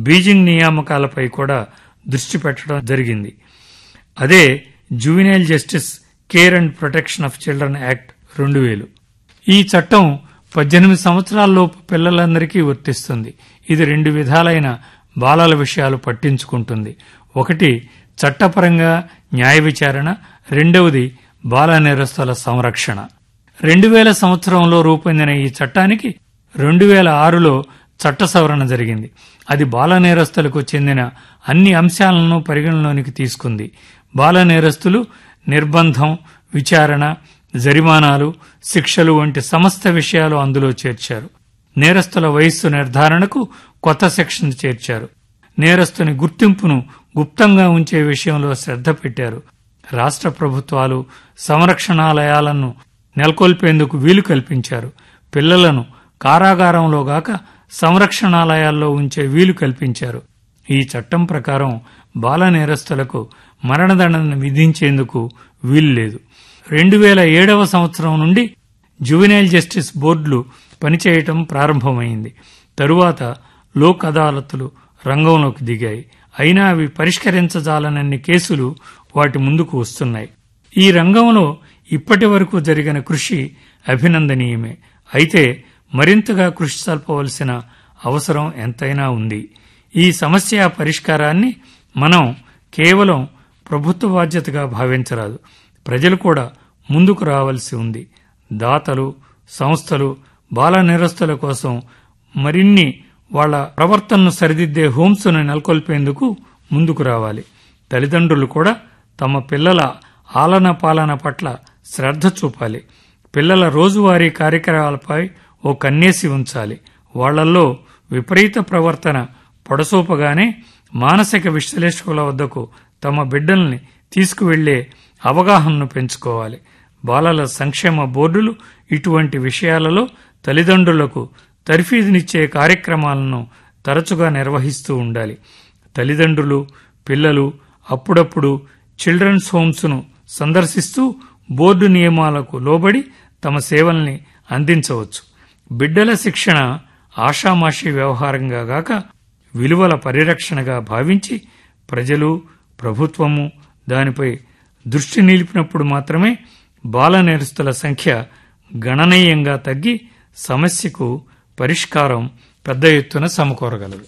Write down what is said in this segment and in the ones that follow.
Beijing నియామకాలపై కూడా దృష్టి పెట్టడం జరిగింది అదే juvenile justice care and protection of children act రెండు వేలు ఈ చట్టం పద్దెనిమిది సంవత్సరాలలోపు పిల్లలందరికీ వర్తిస్తుంది ఇది రెండు విధాలైన బాలల విషయాలు పట్టించుకుంటుంది ఒకటి చట్టపరంగా న్యాయ విచారణ రెండవది బాల నేరస్తుల సంరక్షణ రెండు వేల సంవత్సరంలో రూపొందిన ఈ చట్టానికి రెండు వేల ఆరులో చట్ట సవరణ జరిగింది అది బాల నేరస్తులకు చెందిన అన్ని అంశాలను పరిగణలోనికి తీసుకుంది బాల నేరస్తులు నిర్బంధం విచారణ జరిమానాలు శిక్షలు వంటి సమస్త విషయాలు అందులో చేర్చారు నేరస్తుల వయస్సు నిర్ధారణకు కొత్త సెక్షన్ చేర్చారు నేరస్తుని గుర్తింపును గుప్తంగా ఉంచే విషయంలో శ్రద్ధ పెట్టారు రాష్ట్ర ప్రభుత్వాలు సంరక్షణాలయాలను నెలకొల్పేందుకు వీలు కల్పించారు పిల్లలను కారాగారంలో గాక సంరక్షణాలయాల్లో ఉంచే వీలు కల్పించారు ఈ చట్టం ప్రకారం బాల నేరస్తులకు మరణదండన విధించేందుకు వీలు లేదు రెండు వేల ఏడవ సంవత్సరం నుండి జువెనైల్ జస్టిస్ బోర్డులు పనిచేయటం ప్రారంభమైంది తరువాత లోక్ అదాలతులు రంగంలోకి దిగాయి అయినా అవి పరిష్కరించజాలనన్ని కేసులు వాటి ముందుకు వస్తున్నాయి ఈ రంగంలో ఇప్పటి వరకు జరిగిన కృషి అభినందనీయమే అయితే మరింతగా కృషి సల్పవలసిన అవసరం ఎంతైనా ఉంది ఈ సమస్య పరిష్కారాన్ని మనం కేవలం ప్రభుత్వ బాధ్యతగా భావించరాదు ప్రజలు కూడా ముందుకు రావాల్సి ఉంది దాతలు సంస్థలు బాల నిరస్తుల కోసం మరిన్ని వాళ్ళ ప్రవర్తనను సరిదిద్దే హోమ్స్ను నెలకొల్పేందుకు ముందుకు రావాలి తల్లిదండ్రులు కూడా తమ పిల్లల ఆలన పాలన పట్ల శ్రద్ధ చూపాలి పిల్లల రోజువారీ కార్యక్రమాలపై ఓ కన్నేసి ఉంచాలి వాళ్లల్లో విపరీత ప్రవర్తన పొడసూపగానే మానసిక విశ్లేషకుల వద్దకు తమ బిడ్డల్ని తీసుకువెళ్లే అవగాహనను పెంచుకోవాలి బాలల సంక్షేమ బోర్డులు ఇటువంటి విషయాలలో తల్లిదండ్రులకు తర్ఫీదునిచ్చే కార్యక్రమాలను తరచుగా నిర్వహిస్తూ ఉండాలి తల్లిదండ్రులు పిల్లలు అప్పుడప్పుడు చిల్డ్రన్స్ హోమ్స్ను సందర్శిస్తూ బోర్డు నియమాలకు లోబడి తమ సేవల్ని అందించవచ్చు బిడ్డల శిక్షణ ఆషామాషి వ్యవహారంగా గాక విలువల పరిరక్షణగా భావించి ప్రజలు ప్రభుత్వము దానిపై దృష్టి నిలిపినప్పుడు మాత్రమే బాల నేరస్తుల సంఖ్య గణనీయంగా తగ్గి సమస్యకు పరిష్కారం పెద్ద ఎత్తున సమకూరగలదు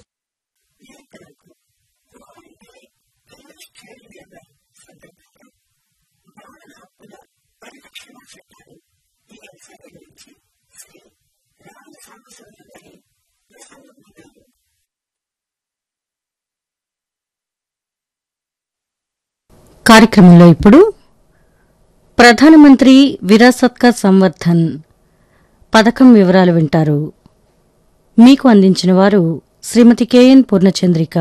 కార్యక్రమంలో ఇప్పుడు ప్రధానమంత్రి విరాసత్ కా సంవర్ధన్ పథకం వివరాలు వింటారు మీకు అందించిన వారు శ్రీమతి కెఎన్ పూర్ణచంద్రిక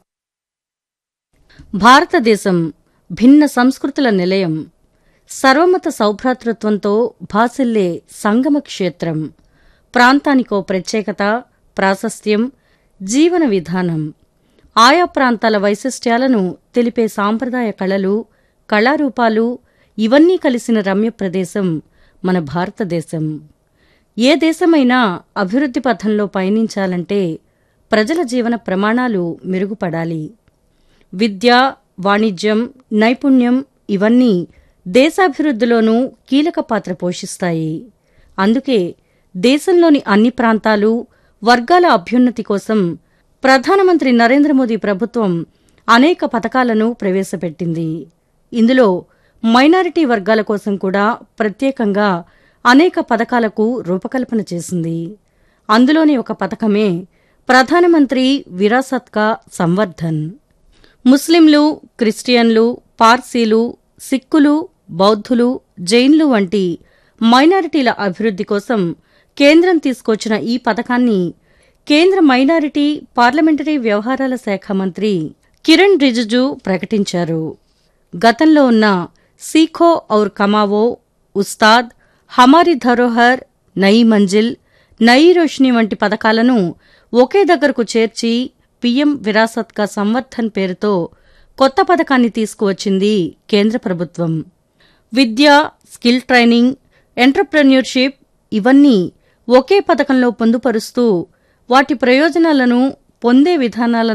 భారతదేశం భిన్న సంస్కృతుల నిలయం సర్వమత సౌభ్రాతృత్వంతో భాసిల్లే సంగమ క్షేత్రం ప్రాంతానికో ప్రత్యేకత ప్రాశస్త్యం జీవన విధానం ఆయా ప్రాంతాల వైశిష్ట్యాలను తెలిపే సాంప్రదాయ కళలు కళారూపాలు ఇవన్నీ కలిసిన రమ్య ప్రదేశం మన భారతదేశం ఏ దేశమైనా అభివృద్ధి పథంలో పయనించాలంటే ప్రజల జీవన ప్రమాణాలు మెరుగుపడాలి విద్య వాణిజ్యం నైపుణ్యం ఇవన్నీ దేశాభివృద్ధిలోనూ కీలక పాత్ర పోషిస్తాయి అందుకే దేశంలోని అన్ని ప్రాంతాలు వర్గాల అభ్యున్నతి కోసం ప్రధానమంత్రి నరేంద్ర మోదీ ప్రభుత్వం అనేక పథకాలను ప్రవేశపెట్టింది ఇందులో మైనారిటీ వర్గాల కోసం కూడా ప్రత్యేకంగా అనేక పథకాలకు రూపకల్పన చేసింది అందులోని ఒక పథకమే ప్రధానమంత్రి విరాసత్ కా సంవర్ధన్ ముస్లింలు క్రిస్టియన్లు పార్సీలు సిక్కులు బౌద్ధులు జైన్లు వంటి మైనారిటీల అభివృద్ధి కోసం కేంద్రం తీసుకొచ్చిన ఈ పథకాన్ని కేంద్ర మైనారిటీ పార్లమెంటరీ వ్యవహారాల శాఖ మంత్రి కిరణ్ రిజిజు ప్రకటించారు గతంలో ఉన్న సీఖో ఔర్ కమావో ఉస్తాద్ హమారి ధరోహర్ నయీ మంజిల్ నయీ రోష్ని వంటి పథకాలను ఒకే దగ్గరకు చేర్చి పీఎం విరాసత్ కా సంవర్ధన్ పేరుతో కొత్త పథకాన్ని తీసుకువచ్చింది కేంద్ర ప్రభుత్వం విద్య స్కిల్ ట్రైనింగ్ ఎంటర్ప్రెన్యూర్షిప్ ఇవన్నీ ఒకే పథకంలో పొందుపరుస్తూ వాటి ప్రయోజనాలను పొందే విధానాలను